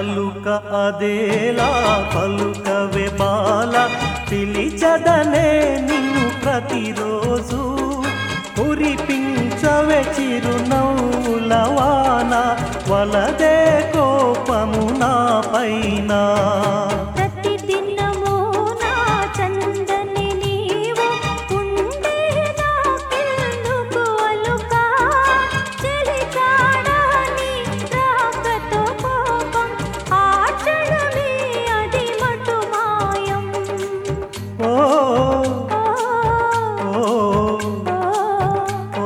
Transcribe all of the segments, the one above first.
అలుక అదేలా పలుకవే బాల పిలిచదనే నిన్ను ప్రతిరోజు కురిపించవే చిరునవ్వుల వాన వలదే కోపము నా పైన ప్రతి దినము నా చందని నీవు ఉండే నాకెందుకు అలుక చెలికాడని రాకతో కోపం ఆ క్షణమే అది మటు మాయం ఓ ఓ, ఓ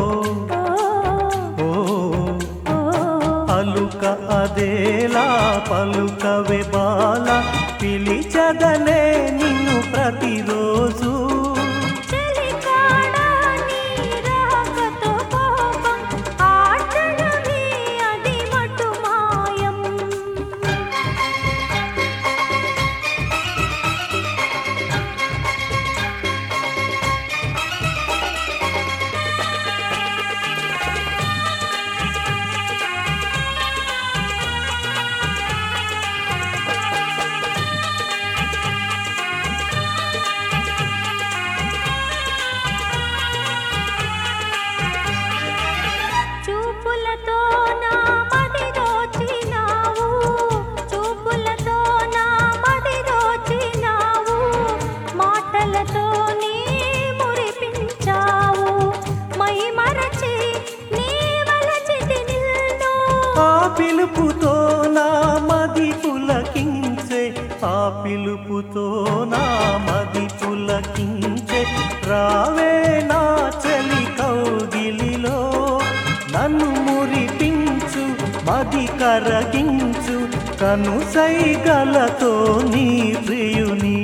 ఓ, ఓ ఓ. అలుక అదేలా పలుకవే బాల పిలిచదనే నిన్ను ప్రతిరోజు చెలికాడని రాకతో కోపం ఆ క్షణమే అది మటు మాయం చూపులతో నా మది దోచినావు చూపులతో నా మది దోచినావు మాటలతో నీ మురిపించావు మై మరచి నీ వలచితి నిన్ను ఆ పిలుపుతో నా మది పులకించే ఆ పిలుపుతో నా మది పులకించే రావే నా చలి కౌగిలిలో నన్ను మురిపించు మది కరగించు కనుసైగలతో నీ ప్రియుని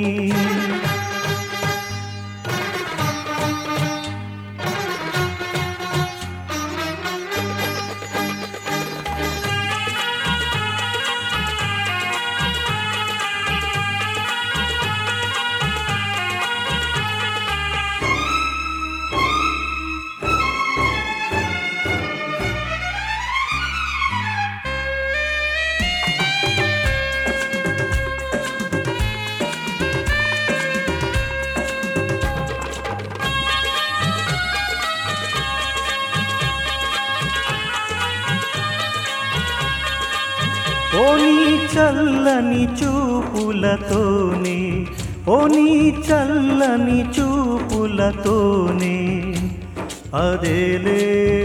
ఓ నీ చల్లని చూపులతోనే ఓ నీ చల్లని చూపులతోనే అదేలే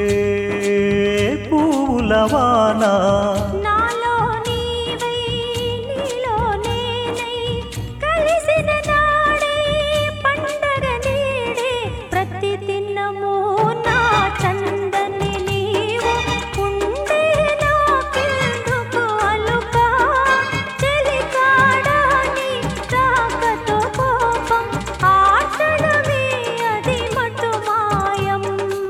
పూలవానా నాలో నీవై నీలో నేనై కలిసిన నాడే పండగ నీడే ప్రతి దినము నా చందని నీవు ఉండే నాకెందుకు అలుక చెలికాడని రాకతో కోపం ఆ క్షణమే అది మటు మాయం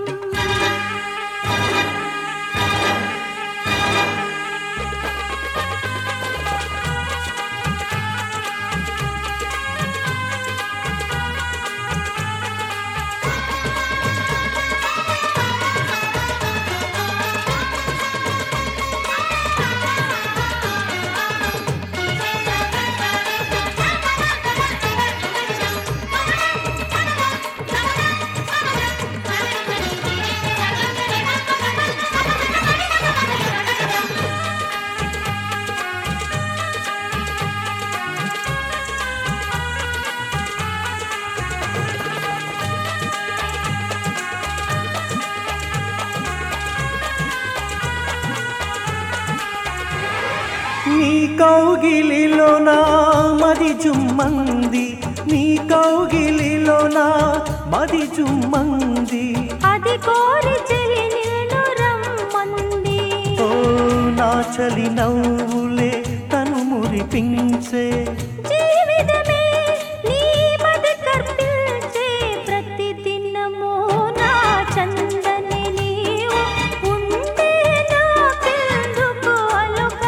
నీ కౌగిలిలో నా మది జుమ్మంది నీ కౌగిలిలో నా మది జుమ్మంది అది కోరి చెలి నిన్ను రమ్మంది ఓ నా చలి నవ్వులే తను మురిపించే జీవితమే నీ మద కర్పిల్చే ప్రతి దినము నా చందని నీవు ఉండే నాకెందుకు అలుక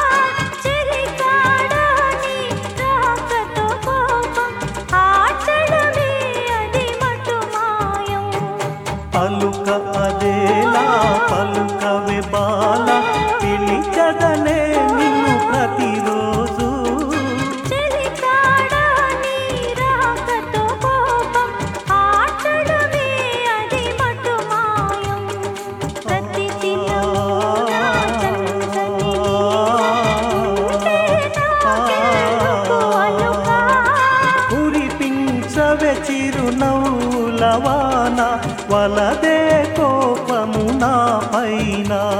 చెలికాడని రాకతో కోపం ఆ క్షణమే అది మటు మాయం పలుక అదేలా పలుకవే బాల పిలిచదనే నిన్ను ప్రతి వలదే కోపము నా పైన